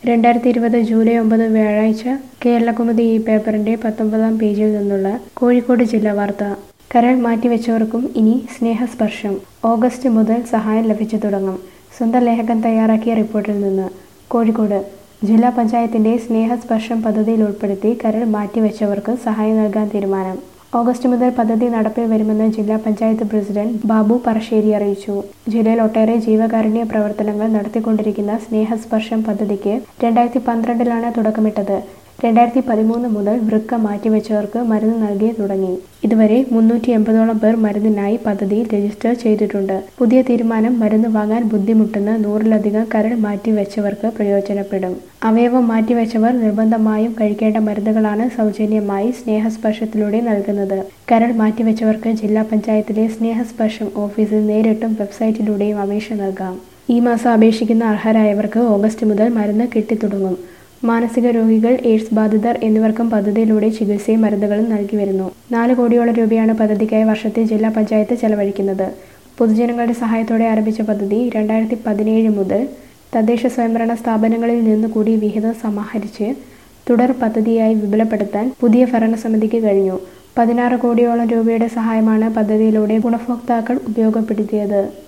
രണ്ടായിരത്തി ഇരുപത് ജൂലൈ ഒമ്പത് വ്യാഴാഴ്ച കേരളകുമുദി ഈ പേപ്പറിന്റെ പത്തൊമ്പതാം പേജിൽ നിന്നുള്ള കോഴിക്കോട് ജില്ലാ വാർത്ത കരൾ മാറ്റിവെച്ചവർക്കും ഇനി സ്നേഹസ്പർശം ഓഗസ്റ്റ് മുതൽ സഹായം ലഭിച്ചു തുടങ്ങും സ്വന്തം ലേഖകൻ തയ്യാറാക്കിയ റിപ്പോർട്ടിൽ നിന്ന് കോഴിക്കോട് ജില്ലാ പഞ്ചായത്തിന്റെ സ്നേഹസ്പർശം പദ്ധതിയിൽ ഉൾപ്പെടുത്തി കരൾ മാറ്റിവെച്ചവർക്ക് സഹായം നൽകാൻ തീരുമാനം ഓഗസ്റ്റ് മുതൽ പദ്ധതി നടപ്പിൽ വരുമെന്ന് ജില്ലാ പഞ്ചായത്ത് പ്രസിഡന്റ് ബാബു പറശ്ശേരി അറിയിച്ചു ജില്ലയിൽ ഒട്ടേറെ ജീവകാരുണ്യ പ്രവർത്തനങ്ങൾ നടത്തിക്കൊണ്ടിരിക്കുന്ന സ്നേഹസ്പർശം പദ്ധതിക്ക് രണ്ടായിരത്തി പന്ത്രണ്ടിലാണ് തുടക്കമിട്ടത് രണ്ടായിരത്തി പതിമൂന്ന് മുതൽ വൃക്ക മാറ്റിവെച്ചവർക്ക് മരുന്ന് നൽകി തുടങ്ങി ഇതുവരെ മുന്നൂറ്റി എൺപതോളം പേർ മരുന്നിനായി പദ്ധതിയിൽ രജിസ്റ്റർ ചെയ്തിട്ടുണ്ട് പുതിയ തീരുമാനം മരുന്ന് വാങ്ങാൻ ബുദ്ധിമുട്ടുന്ന നൂറിലധികം കരൾ മാറ്റിവെച്ചവർക്ക് പ്രയോജനപ്പെടും അവയവം മാറ്റിവെച്ചവർ നിർബന്ധമായും കഴിക്കേണ്ട മരുന്നുകളാണ് സൗജന്യമായി സ്നേഹസ്പർശത്തിലൂടെ നൽകുന്നത് കരൾ മാറ്റിവെച്ചവർക്ക് ജില്ലാ പഞ്ചായത്തിലെ സ്നേഹസ്പർശം ഓഫീസിൽ നേരിട്ടും വെബ്സൈറ്റിലൂടെയും അപേക്ഷ നൽകാം ഈ മാസം അപേക്ഷിക്കുന്ന അർഹരായവർക്ക് ഓഗസ്റ്റ് മുതൽ മരുന്ന് കിട്ടിത്തുടങ്ങും മാനസിക രോഗികൾ എയ്ഡ്സ് ബാധിതർ എന്നിവർക്കും പദ്ധതിയിലൂടെ ചികിത്സയും മരുന്നുകളും നൽകി വരുന്നു നാല് കോടിയോളം രൂപയാണ് പദ്ധതിക്കായി വർഷത്തിൽ ജില്ലാ പഞ്ചായത്ത് ചെലവഴിക്കുന്നത് പൊതുജനങ്ങളുടെ സഹായത്തോടെ ആരംഭിച്ച പദ്ധതി രണ്ടായിരത്തി പതിനേഴ് മുതൽ തദ്ദേശ സ്വയംഭരണ സ്ഥാപനങ്ങളിൽ നിന്ന് കൂടി വിഹിതം സമാഹരിച്ച് തുടർ പദ്ധതിയായി വിപുലപ്പെടുത്താൻ പുതിയ ഭരണസമിതിക്ക് കഴിഞ്ഞു പതിനാറ് കോടിയോളം രൂപയുടെ സഹായമാണ് പദ്ധതിയിലൂടെ ഗുണഭോക്താക്കൾ ഉപയോഗപ്പെടുത്തിയത്